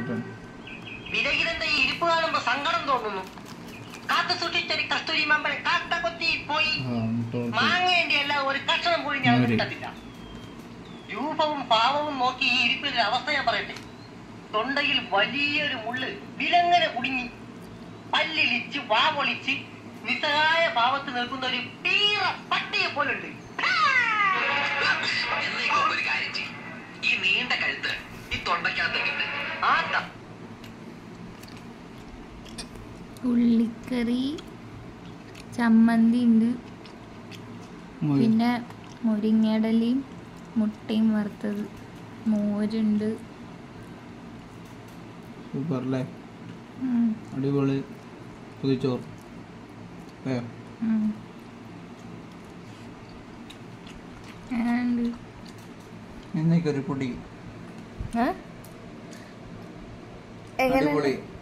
ഇഷ്ടമാണ് വിരകിരന്റെ ഈ ഇരിപ്പ് കാണുമ്പോ സങ്കടം തോന്നുന്നു കാത്തു സൂക്ഷിച്ചൊരു കസ്തൂരി മമ്പഴ കാത്ത കൊത്തി പോയി ആ മുട്ട മാങ്ങേന്റെ അല്ല ഒരു കഷണം പോലും ഞാൻ മോര്. കിട്ടത്തില്ല രൂപവും ഭാവവും നോക്കി ഈ ഇരിപ്പിന്റെ അവസ്ഥ ഞാൻ പറയട്ടെ തൊണ്ടയിൽ വലിയൊരു മുള്ള് വിലങ്ങനെ കുടുങ്ങി പല്ലിളിച്ച് വാവൊളിച്ച് നിസ്സഹായ ഭാവത്ത് നിൽക്കുന്ന ഒരു തീറ പട്ടിയെ പോലുണ്ട് എന്നേക്കും ഒരു കാര്യം ചെയ്യും ഈ നീണ്ട കഴുത്ത് ഈ തൊണ്ടയ്ക്കകത്തേക്ക് ഇട്ട് ആത്ത ഉള്ളിക്കറി ചമ്മന്തി ഉണ്ട് മോര് പിന്നെ മുരിങ്ങടലയും മുട്ടയും വറുത്തത് മോരുണ്ട് സൂപ്പർ അല്ലേ ഉം, അടിപൊളി പുതിച്ചോറ് അയ്യോ ഉം. അങ്ങനുണ്ട്. എന്നേക്കൊരു പൊടി ഏ? എങ്ങനെ അടിപൊളി